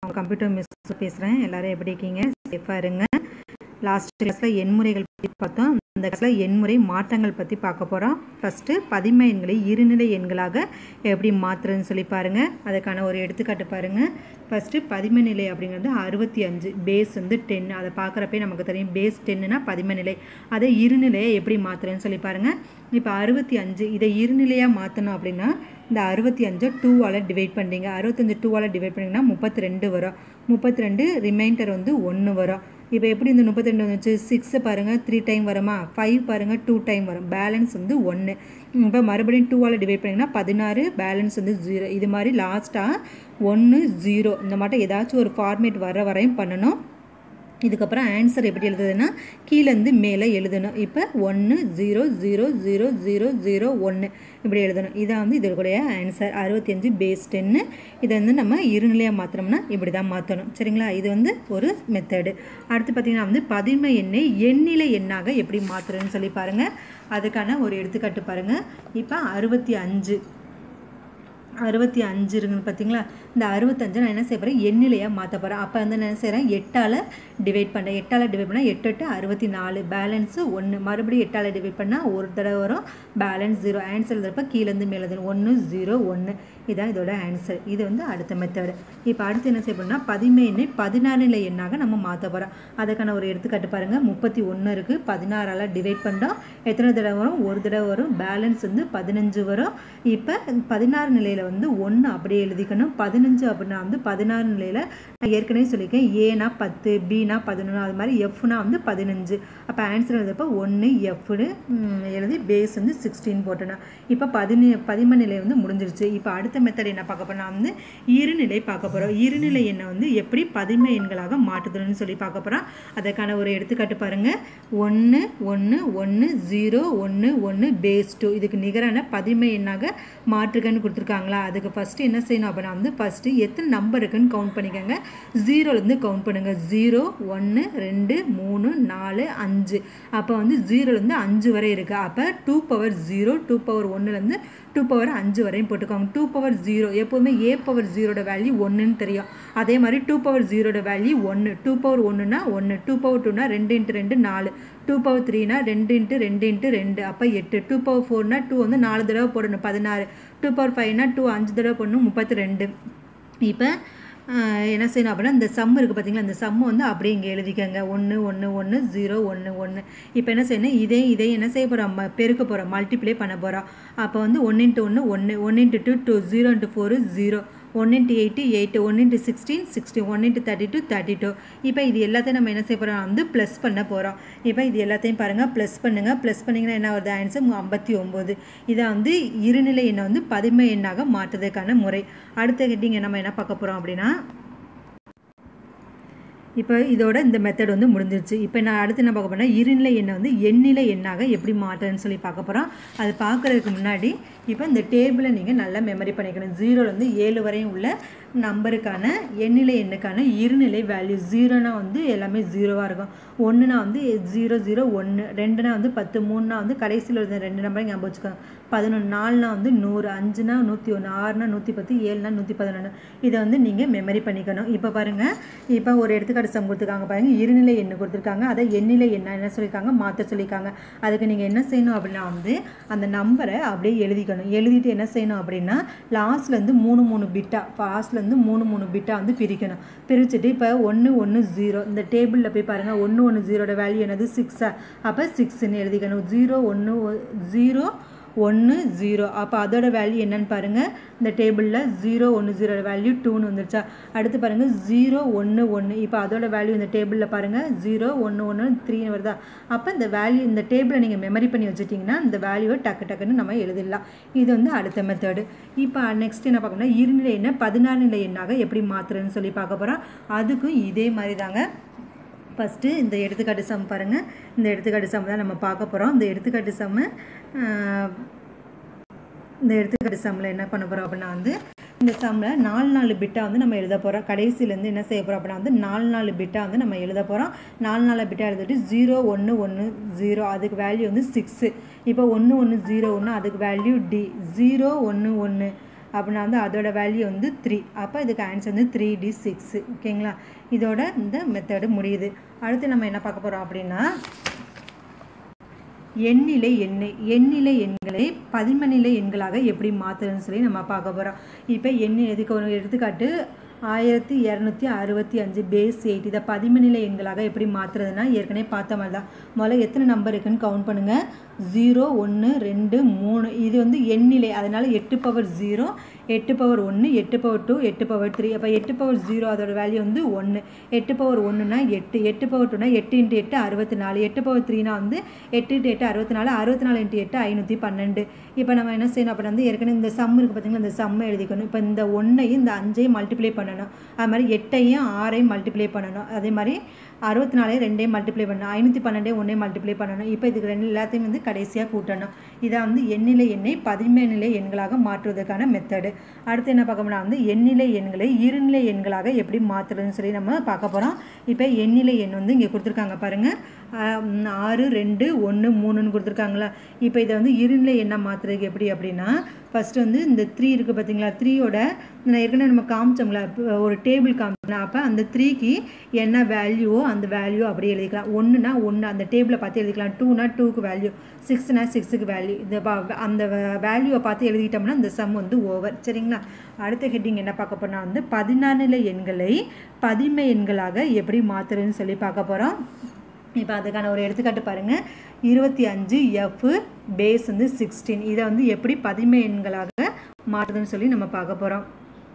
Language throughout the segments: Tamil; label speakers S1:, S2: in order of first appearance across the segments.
S1: கம்ப்யூட்டர் மிஸ் பேசுகிறேன் எல்லாரும் எப்படி இருக்கீங்க சேஃபாக இருங்க லாஸ்ட் கிளாஸில் எண்முறைகள் பற்றி பார்த்தோம் இந்த கிளாஸில் எண்முறை மாற்றங்கள் பற்றி பார்க்க போகிறோம் ஃபஸ்ட்டு பதின்ம எண்களை இருநிலை எண்களாக எப்படி மாற்றுறதுன்னு சொல்லி பாருங்கள் அதுக்கான ஒரு எடுத்துக்காட்டு பாருங்கள் ஃபஸ்ட்டு பதின்ம நிலை அப்படிங்கிறது அறுபத்தி அஞ்சு பேஸ் வந்து டென் அதை பார்க்குறப்பே நமக்கு தெரியும் பேஸ் டென்னுனா பதின்ம நிலை அதை இருநிலையை எப்படி மாற்றுறதுன்னு சொல்லி பாருங்கள் இப்போ அறுபத்தி அஞ்சு இதை இருநிலையாக மாற்றணும் அப்படின்னா இந்த அறுபத்தி அஞ்சை டூவால் டிவைட் பண்ணுறீங்க அறுபத்தஞ்சு டூவால் டிவைட் பண்ணிங்கன்னா முப்பத்தி ரெண்டு வரும் முப்பத்தி ரெண்டு ரிமைண்டர் வந்து ஒன்று வரும் இப்போ எப்படி இந்த முப்பத்தி ரெண்டு வந்துச்சு சிக்ஸை பாருங்கள் த்ரீ டைம் வருமா ஃபைவ் பாருங்கள் டூ டைம் வரும் பேலன்ஸ் வந்து ஒன்று இப்போ மறுபடியும் டூவால் டிவைட் பண்ணிங்கன்னா பதினாறு பேலன்ஸ் வந்து ஜீரோ இது மாதிரி லாஸ்ட்டாக ஒன்று ஜீரோ இந்த மாட்டம் ஏதாச்சும் ஒரு ஃபார்மேட் வர வரையும் பண்ணணும் இதுக்கப்புறம் ஆன்சர் எப்படி எழுதுதுன்னா கீழேருந்து மேலே எழுதணும் இப்போ ஒன்று zero zero zero zero zero ஒன்று இப்படி எழுதணும் இதான் வந்து இதற்குடைய ஆன்சர் அறுபத்தி அஞ்சு பேஸ் டென்னு இதை வந்து நம்ம இருநிலையாக மாற்றினோம்னா இப்படி தான் மாற்றணும் சரிங்களா இது வந்து ஒரு மெத்தடு அடுத்து பார்த்திங்கன்னா வந்து பதின்ம எண்ணை எண்ணிலை எண்ணாக எப்படி மாற்றுறதுன்னு சொல்லி பாருங்கள் அதுக்கான ஒரு எடுத்துக்காட்டு பாருங்கள் இப்போ அறுபத்தி அஞ்சு அறுபத்தி அஞ்சு இருக்குது பார்த்தீங்களா இந்த அறுபத்தஞ்சு நான் என்ன செய்ய போகிறேன் எண்ணிலையாக மாற்ற போகிறேன் அப்போ வந்து நான் என்ன செய்கிறேன் எட்டால் டிவைட் பண்ணுறேன் எட்டால் டிவைட் பண்ணால் எட்டு எட்டு அறுபத்தி நாலு பேலன்ஸு ஒன்று மறுபடியும் எட்டால் டிவைட் பண்ணால் ஒரு தடவை வரும் பேலன்ஸ் ஜீரோ ஆன்சர் எழுதுறப்ப கீழேருந்து மேலே எழுதணும் ஒன்று ஜீரோ ஒன்று இதான் இதோட ஆன்சர் இது வந்து அடுத்த மெத்தடு இப்போ அடுத்து என்ன செய்ய போகிறோம்னா பதிமே எண்ணை பதினாறு நிலை எண்ணாக நம்ம மாற்ற போகிறோம் அதுக்கான ஒரு எடுத்துக்காட்டு பாருங்கள் முப்பத்தி ஒன்று இருக்குது பதினாறால் டிவைட் பண்ணோம் எத்தனை தடவை வரும் ஒரு தடவை வரும் பேலன்ஸ் வந்து பதினஞ்சு வரும் இப்போ பதினாறு நிலையில் வந்து ஒன்று அப்படியே எழுதிக்கணும் பதினஞ்சு அப்படின்னா வந்து பதினாறு நிலையில் நான் ஏற்கனவே சொல்லியிருக்கேன் ஏனா பத்து பினா பதினொன்று அது மாதிரி எஃப்னா வந்து பதினஞ்சு அப்போ ஆன்சர் எழுதுறப்போ ஒன்று எஃப்னு எழுதி பேஸ் வந்து சிக்ஸ்டீன் போட்டேன்னா இப்போ பதினி பதிம நிலை வந்து முடிஞ்சிருச்சு இப்போ அடுத்த மெத்தட் என்ன பார்க்க போகிறோம் வந்து இருநிலை பார்க்க போகிறோம் இருநிலை எண்ணை வந்து எப்படி பதின்ம எண்களாக மாற்றுதுன்னு சொல்லி பார்க்க போகிறோம் அதற்கான ஒரு எடுத்துக்காட்டு பாருங்கள் ஒன்று ஒன்று ஒன்று ஜீரோ ஒன்று ஒன்று பேஸ் டூ இதுக்கு நிகரான பதின்ம எண்ணாக மாற்றுகன்னு கொடுத்துருக்காங்களா அதுக்கு ஃபஸ்ட்டு என்ன செய்யணும் அப்படின்னா வந்து ஃபஸ்ட்டு எத்தனை நம்பர் இருக்குன்னு கவுண்ட் பண்ணிக்கோங்க ஜீரோலேருந்து கவுண்ட் பண்ணுங்கள் ஜீரோ ஒன்று ரெண்டு மூணு நாலு அஞ்சு அப்போ வந்து ஜீரோலேருந்து அஞ்சு வரை இருக்குது அப்போ two power zero two power ஒன்றுலேருந்து டூ பவர் அஞ்சு வரையும் போட்டுக்கோங்க டூ பவர் ஜீரோ எப்போதுமே ஏ பவர் ஜீரோட வேல்யூ ஒன்றுன்னு தெரியும் அதே மாதிரி டூ பவர் ஜீரோட வேல்யூ ஒன்று டூ பவர் ஒன்றுனா ஒன்று டூ பவர் டூனா ரெண்டு இன்ட்டு ரெண்டு நாலு டூ பவர் த்ரீனா ரெண்டு இன்ட்டு ரெண்டு இன்ட்டு ரெண்டு அப்போ எட்டு டூ பவர் ஃபோர்னா டூ வந்து நாலு தடவை போடணும் பதினாறு டூ பவர் ஃபைவ்னா டூ அஞ்சு தடவை போடணும் முப்பத்தி ரெண்டு இப்போ என்ன செய்யணும் அப்படின்னா இந்த சம் இருக்குது பார்த்தீங்களா இந்த சம்மு வந்து அப்படியே இங்கே எழுதிக்கங்க ஒன்று ஒன்று ஒன்று ஜீரோ ஒன்று ஒன்று இப்போ என்ன செய்யணும் இதே இதே என்ன செய்ய போகிறோம் பெருக்க போகிறோம் மல்டிப்ளை பண்ண போகிறோம் அப்போ வந்து ஒன் இன்ட்டு ஒன்று ஒன்று one into two two zero into four zero one into eight eight one into sixteen sixteen one into thirty two thirty two இப்போ இது எல்லாத்தையும் நம்ம என்ன செய்ய போகிறோம் வந்து ப்ளஸ் பண்ண போகிறோம் இப்போ இது எல்லாத்தையும் பாருங்கள் ப்ளஸ் பண்ணுங்கள் ப்ளஸ் பண்ணிங்கன்னா என்ன வருது ஆன்சர் ஐம்பத்தி ஒம்பது இதை வந்து இருநிலை எண்ணை வந்து பதிமை எண்ணாக மாற்றுறதுக்கான முறை அடுத்த ஹெட்டிங் நம்ம என்ன பார்க்க போகிறோம் அப்படின்னா இப்போ இதோட இந்த மெத்தட் வந்து முடிஞ்சிருச்சு இப்போ நான் அடுத்து என்ன பார்க்க போகிறேன் இருநிலை எண்ணை வந்து எண்ணிலை எண்ணாக எப்படி மாற்றுறதுன்னு சொல்லி பார்க்க போகிறோம் அது பார்க்குறதுக்கு முன்னாடி இப்போ இந்த டேபிளை நீங்கள் நல்லா மெமரி பண்ணிக்கணும் ஜீரோலேருந்து ஏழு வரையும் உள்ள நம்பருக்கான எண்ணிலை எண்ணுக்கான இருநிலை வேல்யூ ஜீரோனா வந்து எல்லாமே ஜீரோவாக இருக்கும் ஒன்றுனா வந்து ஜீரோ ஜீரோ ஒன்று ரெண்டுனா வந்து பத்து மூணுனா வந்து கடைசியில் இருந்த ரெண்டு நம்பரை ஞாபகம் வச்சுக்கோங்க பதினொன்று நாலுனா வந்து நூறு அஞ்சுனா நூற்றி ஒன்று ஆறுனா நூற்றி பத்து ஏழுனா நூற்றி பதினொன்று இதை வந்து நீங்கள் மெமரி பண்ணிக்கணும் இப்போ பாருங்கள் இப்போ ஒரு எடுத்துக்காட்டு சம் கொடுத்துருக்காங்க பாருங்கள் இருநிலை எண்ணு கொடுத்துருக்காங்க அதை எண்ணிலை எண்ணை என்ன சொல்லியிருக்காங்க மாற்ற சொல்லியிருக்காங்க அதுக்கு நீங்கள் என்ன செய்யணும் அப்படின்னா வந்து அந்த நம்பரை அப்படியே எழுதிக்கணும் எழுதிட்டு என்ன செய்யணும் அப்படின்னா லாஸ்ட்லேருந்து மூணு மூணு பிட்டா லாஸ்ட்லேருந்து மூணு மூணு பிட்டா வந்து பிரிக்கணும் பிரிச்சுட்டு இப்போ ஒன்று ஒன்று ஜீரோ இந்த டேபிளில் போய் பாருங்கள் ஒன்று ஒன்று ஜீரோட வேல்யூ என்னது சிக்ஸா அப்போ சிக்ஸ்ன்னு எழுதிக்கணும் ஜீரோ ஒன்று ஜீரோ ஒன்று ஜீரோ அப்போ அதோட வேல்யூ என்னன்னு பாருங்கள் இந்த டேபிளில் ஜீரோ ஒன்று ஜீரோட வேல்யூ டூன்னு வந்துருச்சா அடுத்து பாருங்கள் ஜீரோ ஒன்று ஒன்று இப்போ அதோட வேல்யூ இந்த டேபிளில் பாருங்கள் ஜீரோ ஒன்று ஒன்று த்ரீன்னு வருதா அப்போ இந்த வேல்யூ இந்த டேபிளை நீங்கள் மெமரி பண்ணி வச்சுட்டிங்கன்னா இந்த வேல்யூவை டக்கு டக்குன்னு நம்ம எழுதிடலாம் இது வந்து அடுத்த மெத்தடு இப்போ நெக்ஸ்ட் என்ன பார்க்கணும்னா இருநிலை எண்ணை பதினாறு நிலை எண்ணாக எப்படி மாற்றுறதுன்னு சொல்லி பார்க்க போகிறோம் அதுக்கும் இதே மாதிரி தாங்க ஃபஸ்ட்டு இந்த எடுத்துக்காட்டு சம் பாருங்கள் இந்த எடுத்துக்காட்டு சம் தான் நம்ம பார்க்க போகிறோம் இந்த எடுத்துக்காட்டு சம்மு இந்த எடுத்துக்காட்டு சம்மில் என்ன பண்ண போகிறோம் அப்படின்னா வந்து இந்த சம்மில் நாலு நாலு பிட்டாக வந்து நம்ம எழுத போகிறோம் கடைசியிலேருந்து என்ன செய்ய போகிறோம் அப்படின்னா வந்து நாலு நாலு பிட்டாக வந்து நம்ம எழுத போகிறோம் நாலு நாலு பிட்டாக எழுதிட்டு ஜீரோ ஒன்று ஒன்று ஜீரோ அதுக்கு வேல்யூ வந்து சிக்ஸு இப்போ ஒன்று ஒன்று ஜீரோ ஒன்று அதுக்கு வேல்யூ டி ஜீரோ ஒன்று ஒன்று அப்படின்னா வந்து அதோட வேல்யூ வந்து த்ரீ அப்போ இதுக்கு ஆன்சர் வந்து த்ரீ டி சிக்ஸு ஓகேங்களா இதோட இந்த மெத்தடு முடியுது அடுத்து நம்ம என்ன பார்க்க போகிறோம் அப்படின்னா எண்ணிலை எண்ணை எண்ணிலை எண்களை பதிமநிலை எண்களாக எப்படி மாற்றுறதுன்னு சொல்லி நம்ம பார்க்க போகிறோம் இப்போ எண்ணி எதுக்கு ஒரு எடுத்துக்காட்டு ஆயிரத்தி இரநூத்தி அறுபத்தி அஞ்சு பேஸ் எயிட் இதை பதிமநிலை எண்களாக எப்படி மாற்றுறதுனா ஏற்கனவே பார்த்த மாதிரி தான் முதல்ல எத்தனை நம்பர் இருக்குன்னு கவுண்ட் பண்ணுங்கள் ஜீரோ ஒன்று ரெண்டு மூணு இது வந்து எண்ணிலை அதனால் எட்டு பவர் ஜீரோ எட்டு பவர் ஒன்று எட்டு பவர் டூ எட்டு பவர் த்ரீ அப்போ எட்டு பவர் ஜீரோ அதோட வேல்யூ வந்து ஒன்று எட்டு பவர் ஒன்றுனா எட்டு எட்டு பவர் டூனா எட்டு இன்ட்டு எட்டு அறுபத்தி நாலு எட்டு பவர் த்ரீனா வந்து எட்டு இன்ட்டு எட்டு அறுபத்தி நாலு அறுபத்தி நாலு இன்ட்டு எட்டு ஐநூற்றி பன்னெண்டு இப்போ நம்ம என்ன செய்யணும் அப்படின்னா வந்து ஏற்கனவே இந்த சம் இருக்குது பார்த்தீங்களா இந்த சம்மை எழுதிக்கணும் இப்போ இந்த ஒன்றையும் இந்த அஞ்சையும் மல்டிப்ளை பண்ணணும் அது மாதிரி எட்டையும் ஆறையும் மல்டிப்ளை பண்ணணும் அதே மாதிரி அறுபத்தி நாலையும் ரெண்டையும் மல்டிப்ளை பண்ணணும் ஐநூற்றி பன்னெண்டே ஒன்றையும் மல்டிப்ளை பண்ணணும் இப்போ இதுக்கு ரெண்டு எல்லாத்தையும் வந்து கடைசியாக கூட்டணும் இதை வந்து எண்ணிலை எண்ணை பதின்மை நிலை எண்களாக மாற்றுவதற்கான மெத்தடு அடுத்து என்ன பார்க்க போனால் வந்து எண்ணிலை எண்களை இருநிலை எண்களாக எப்படி மாற்றுறதுன்னு சொல்லி நம்ம பார்க்க போகிறோம் இப்போ எண்ணிலை எண் வந்து இங்கே கொடுத்துருக்காங்க பாருங்கள் ஆறு ரெண்டு ஒன்று மூணுன்னு கொடுத்துருக்காங்களா இப்போ இதை வந்து இருநிலை எண்ணாக மாற்றுறதுக்கு எப்படி அப்படின்னா ஃபஸ்ட்டு வந்து இந்த த்ரீ இருக்குது பார்த்தீங்களா த்ரீயோட நான் ஏற்கனவே நம்ம காமிச்சோம்ல ஒரு டேபிள் காமிச்சோம்னா அப்போ அந்த த்ரீக்கு என்ன வேல்யூவோ அந்த வேல்யூ அப்படியே எழுதிக்கலாம் ஒன்றுனா ஒன்று அந்த டேபிளை பார்த்து எழுதிக்கலாம் டூனா டூக்கு வேல்யூ சிக்ஸ்னா சிக்ஸுக்கு வேல்யூ இந்த அந்த வேல்யூவை பார்த்து எழுதிட்டோம்னா இந்த சம் வந்து ஓவர் சரிங்களா அடுத்த ஹெட்டிங் என்ன பார்க்க போனால் வந்து பதினாநிலை எண்களை பதின்மை எண்களாக எப்படி மாற்றுறதுன்னு சொல்லி பார்க்க போகிறோம் இப்போ அதுக்கான ஒரு எடுத்துக்காட்டு பாருங்கள் இருபத்தி அஞ்சு எஃப் பேஸ் வந்து சிக்ஸ்டீன் இதை வந்து எப்படி பதின்மை எண்களாக மாற்றுதுன்னு சொல்லி நம்ம பார்க்க போகிறோம்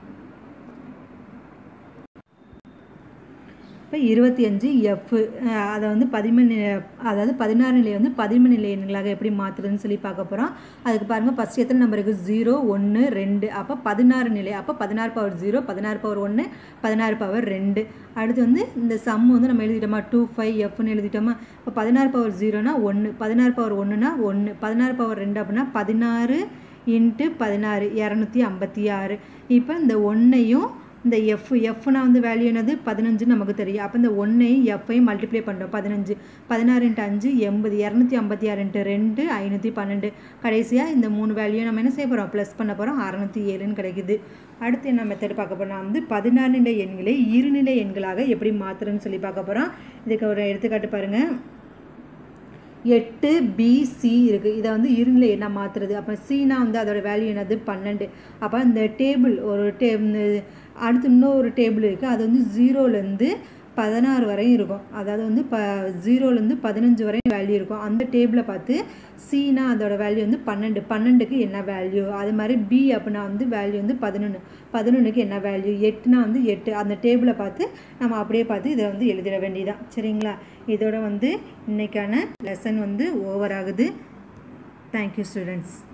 S1: இப்போ இருபத்தி அஞ்சு எஃப் அதை வந்து பதிமூணு அதாவது பதினாறு நிலை வந்து பதிமூணு நிலை எண்களாக எப்படி மாற்றுறதுன்னு சொல்லி பார்க்க போகிறோம் அதுக்கு பாருங்கள் ஃபஸ்ட் எத்தனை நம்பர் இருக்குது ஜீரோ ஒன்று ரெண்டு அப்போ பதினாறு நிலை அப்போ பதினாறு பவர் ஜீரோ பதினாறு பவர் ஒன்று பதினாறு பவர் ரெண்டு அடுத்து வந்து இந்த சம் வந்து நம்ம எழுதிட்டோமா டூ ஃபைவ் எஃப்னு எழுதிட்டோமா இப்போ பதினாறு பவர் ஜீரோனா ஒன்று பதினாறு பவர் ஒன்றுனா ஒன்று பதினாறு பவர் ரெண்டு அப்படின்னா பதினாறு இன்ட்டு பதினாறு இரநூத்தி ஐம்பத்தி ஆறு இப்போ இந்த ஒன்றையும் இந்த எஃப் எஃப்னா வந்து வேல்யூ என்னது பதினஞ்சுன்னு நமக்கு தெரியும் அப்போ இந்த ஒன்றையும் எஃப்ஐயும் மல்டிப்ளை பண்ணுறோம் பதினஞ்சு பதினாறு இன்ட்டு அஞ்சு எண்பது இரநூத்தி ஐம்பத்தி ஆறு இன்ட்டு ரெண்டு ஐநூற்றி பன்னெண்டு கடைசியாக இந்த மூணு வேல்யூ நம்ம என்ன செய்ய போகிறோம் ப்ளஸ் பண்ண போகிறோம் அறநூற்றி ஏழுன்னு கிடைக்குது அடுத்து என்ன மெத்தட் பார்க்க போகிறோம் வந்து பதினாறு நிலை எண்களை இருநிலை எண்களாக எப்படி மாற்றுறதுன்னு சொல்லி பார்க்க போகிறோம் இதுக்கு ஒரு எடுத்துக்காட்டு பாருங்கள் எட்டு பிசி இருக்குது இதை வந்து இருநிலை என்ன மாற்றுறது அப்போ சீனா வந்து அதோட வேல்யூ என்னது பன்னெண்டு அப்போ இந்த டேபிள் ஒரு டே அடுத்து இன்னொரு டேபிள் இருக்குது அது வந்து ஜீரோலேருந்து பதினாறு வரையும் இருக்கும் அதாவது வந்து ப ஜீரோலேருந்து பதினஞ்சு வரையும் வேல்யூ இருக்கும் அந்த டேபிளை பார்த்து சீனா அதோட வேல்யூ வந்து பன்னெண்டு பன்னெண்டுக்கு என்ன வேல்யூ அது மாதிரி பி அப்படின்னா வந்து வேல்யூ வந்து பதினொன்று பதினொன்றுக்கு என்ன வேல்யூ எட்டுனா வந்து எட்டு அந்த டேபிளை பார்த்து நம்ம அப்படியே பார்த்து இதை வந்து எழுதிட வேண்டியதான் சரிங்களா இதோட வந்து இன்றைக்கான லெசன் வந்து ஓவர் ஆகுது தேங்க்யூ ஸ்டூடெண்ட்ஸ்